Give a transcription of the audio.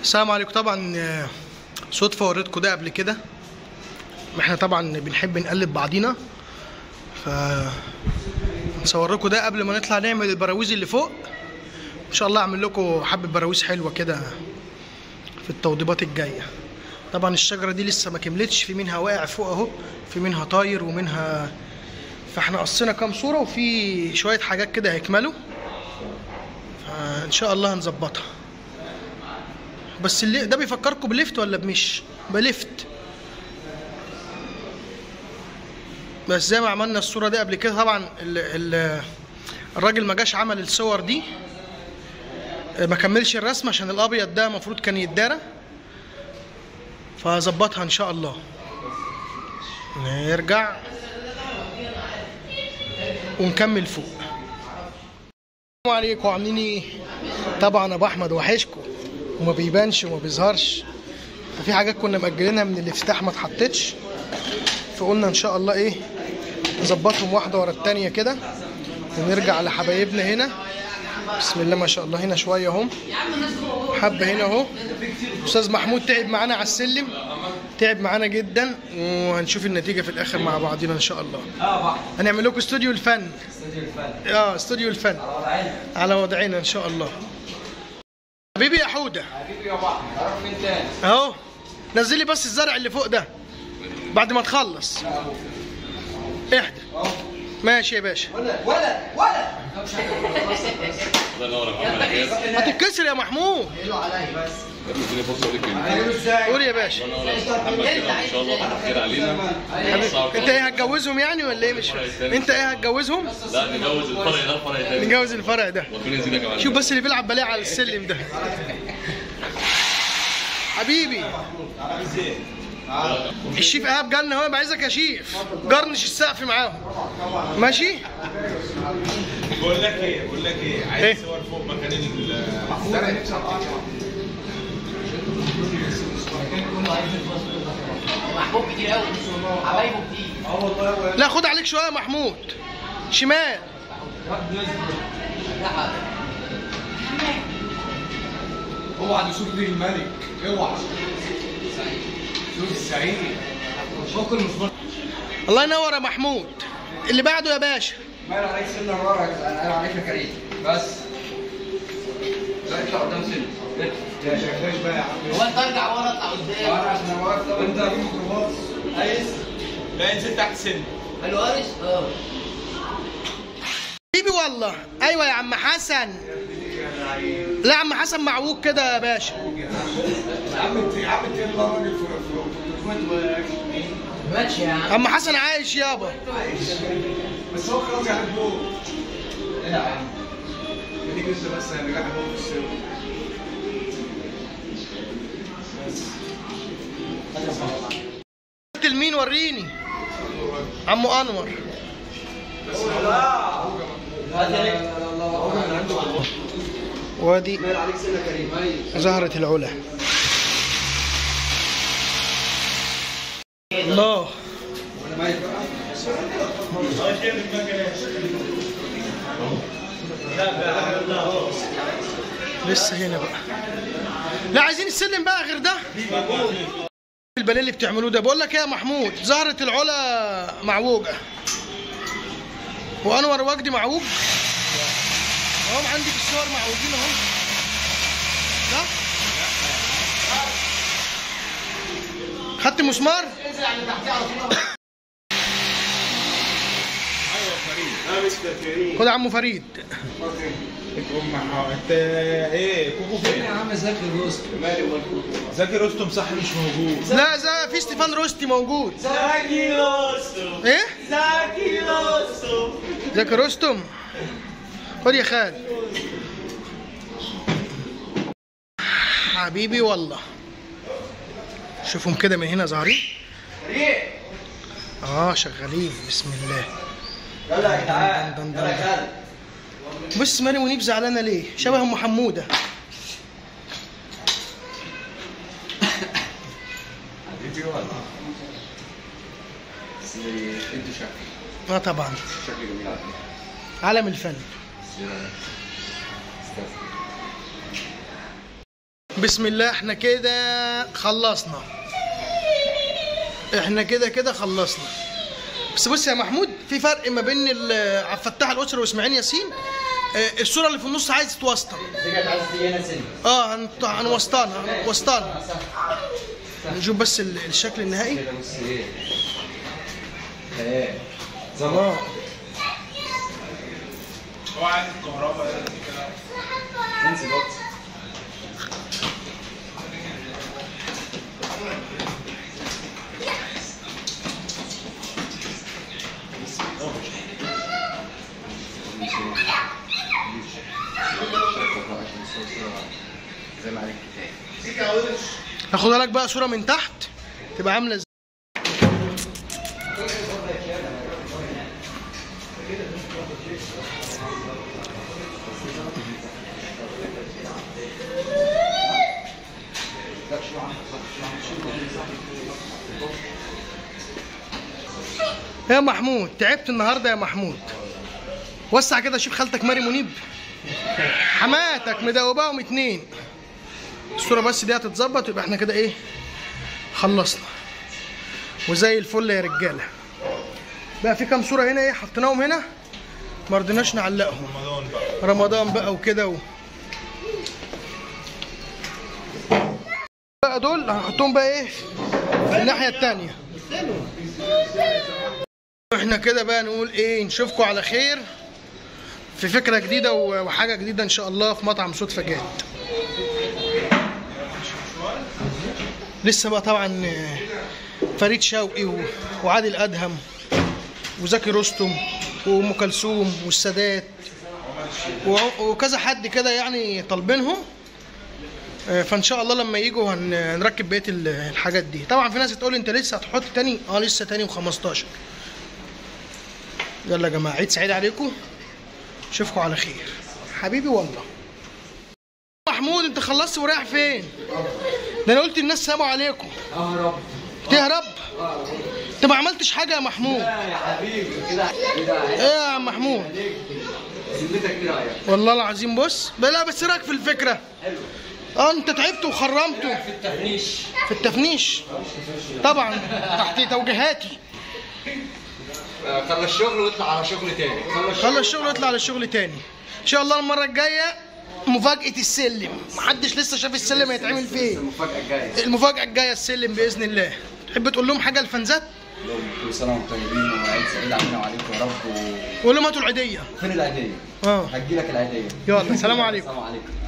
السلام عليكم طبعا آه، صدفة وريتكم ده قبل كده احنا طبعا بنحب نقلب بعضينا ف نصور لكم ده قبل ما نطلع نعمل البراويز اللي فوق ان شاء الله اعمل لكم حبة براويز حلوة كده في التوضيبات الجاية طبعا الشجرة دي لسه ما كملتش في منها واقع فوق اهو في منها طاير ومنها فاحنا قصينا كام صورة وفي شوية حاجات كده هيكملوا فان شاء الله هنظبطها بس اللي ده بيفكركم بليفت ولا بمش بليفت بس زي ما عملنا الصوره دي قبل كده طبعا ال ال الراجل ما جاش عمل الصور دي ما كملش الرسم عشان الابيض ده المفروض كان يتدارى فهظبطها ان شاء الله نرجع ونكمل فوق السلام عليكم عاملين ايه طبعا ابو احمد وحشكم وما بيبانش وما بيظهرش ففي حاجات كنا مأجلينها من الافتتاح ما اتحطتش فقلنا ان شاء الله ايه نظبطهم واحده ورا التانيه كده ونرجع لحبايبنا هنا بسم الله ما شاء الله هنا شويه اهم حبه هنا اهو استاذ محمود تعب معانا على السلم تعب معانا جدا وهنشوف النتيجه في الاخر مع بعضينا ان شاء الله هنعمل لكم استوديو الفن اه استوديو الفن على وضعنا ان شاء الله حبيبي يا حوده حبيبي يا بحر تعرف مين تاني؟ اهو نزل لي بس الزرع اللي فوق ده بعد ما تخلص احدى ماشي يا باشا ولا ولا ولا الله ينور يا محمد خير هتتكسر يا محمود اديني فرصه اقول لك كلمتين هنعمله ازاي؟ قول يا باشا الله ينور يا محمد كده ان شاء الله فتح خير علينا حبيبي انت ايه هتجوزهم يعني ولا ايه مش فاهم انت ايه هتجوزهم لا نجوز الفرع ده الفرع تاني نجوز الفرع ده ربنا يزيدك يا معلم شوف بس اللي بيلعب باليه على السلم ده حبيبي الشيف ايهاب جالنا هو بعايزك يا شيف جرنش السقف معاهم ماشي بقول لك ايه بقول لك ايه إيه؟ عايز صور فوق مكان ال محبوب كتير قوي حبايبه كتير لا خد عليك شويه يا محمود شمال اوعى نشوف دي الملك اوعى شوف السعيد شوف المسمار الله ينور يا محمود اللي بعده يا باشا مايل عليك سن ورا انا عليك يا كريم بس لا اطلع قدام سن يا شيخ بقى يا عم هو انت ارجع ورا اطلع قدام وانا عشان انا واقف طب انت في ميكروباص عايز لا انزل تحت سن قال له قارش اه حبيبي والله ايوه يا عم حسن لا يا عم حسن معوج كده يا باشا يا عم انت يا عم انت اللي راجل في في ماشي يا عم عم حسن عايش يابا بس هو خلاص يعني فوق ايه يا عم خليك انت بس انا قاعد فوق في السن قلت لمين وريني عمو انور وادي مايل عليك سن يا كريم زهرة العلا الله وانا مايل بقى لسه هنا بقى لا عايزين السلم بقى غير ده الباليه اللي بتعملوه ده بقول لك ايه يا محمود زهرة العلا معوجة وانور وجدي معوج اهم عندي في الصور معوجين اهم لا خدت مسمار انزل على اللي تحتيه على طول انا مستر كريم خد يا عمو فريد ام انت ايه كوكو فين يا عم زكي الوسط مالي ومال كوكو زكي رستم صح مش موجود لا زي في ستيفان روستي موجود زكي رستم ايه زكي رستم زكي رستم خد يا خال حبيبي والله شوفهم كده من هنا ظاهرين اه شغالين بسم الله يلا يا جدعان دن- دن- يلا يا خالد بص ماني منيب زعلانه ليه شبه ام حموده حبيبي والله بس انت شكل اه طبعا شكل جميل على فكره عالم الفن بسم الله احنا كده خلصنا احنا كده كده خلصنا بس بص يا محمود في فرق ما بين ال- عبد الفتاح الاسري واسماعيل ياسين آه، الصوره اللي في النص عايز تتوسطن دي كانت عايز تيجي هنا سن اه هنط- هنوسطنها هنوسطنها نشوف بس ال- الشكل النهائي كده بص ايه ايه اه هو عايز الكهرباء كده انسي بوكس زي ما عليك كتاب هاخدها لك بقى صوره من تحت تبقى عامله ازاي يا محمود تعبت النهارده يا محمود وسع كده شوف خالتك ماري منيب حماتك مدوباهم اتنين الصورة بس دي هتتظبط يبقى احنا كده ايه خلصنا وزي الفل يا رجالة بقى في كام صورة هنا ايه حطيناهم هنا ما رضيناش نعلقهم رمضان بقى رمضان بقى وكده و... بقى دول هنحطهم بقى ايه في الناحية التانية احنا كده بقى نقول ايه نشوفكم على خير في فكرة جديدة و- وحاجة جديدة ان شاء الله في مطعم صدفة جاد لسه بقى طبعا آه، فريد شوقي و- وعادل ادهم وزكي رستم وام كلثوم والسادات و- وكذا حد كده يعني طالبينهم آه، فان شاء الله لما يجوا هن- هنركب بقيه ال- الحاجات دي طبعا في ناس تقول انت لسه هتحط تاني اه لسه تاني و15 يلا يا جماعه عيد سعيد عليكم اشوفكم على خير حبيبي والله محمود انت خلصت ورايح فين ده انا قلت للناس سلام عليكم اهرب تهرب انت ما عملتش حاجه يا محمود يا حبيبي كده كده ايه يا عم محمود ذمتك كده يا والله العظيم بص لا بس رايك في الفكره حلو اه انت تعبت وخرمته في التفنيش في التفنيش طبعا تحت توجيهاتي خلص الشغل واطلع على شغل تاني خلص خلص الشغل واطلع للشغل تاني ان شاء الله المره الجايه مفاجاه السلم محدش لسه شاف السلم هيتعمل فين المفاجأة الجاية المفاجاه الجايه السلم باذن الله تحب تقول لهم حاجه الفنزات كل سنة وانتم طيبين وعيد سعيد علينا وعليكم يا رب و... قول لهم هاتوا العيديه فين العيدية؟ اه هتجيلك العيدية يلا سلام عليكم السلام عليكم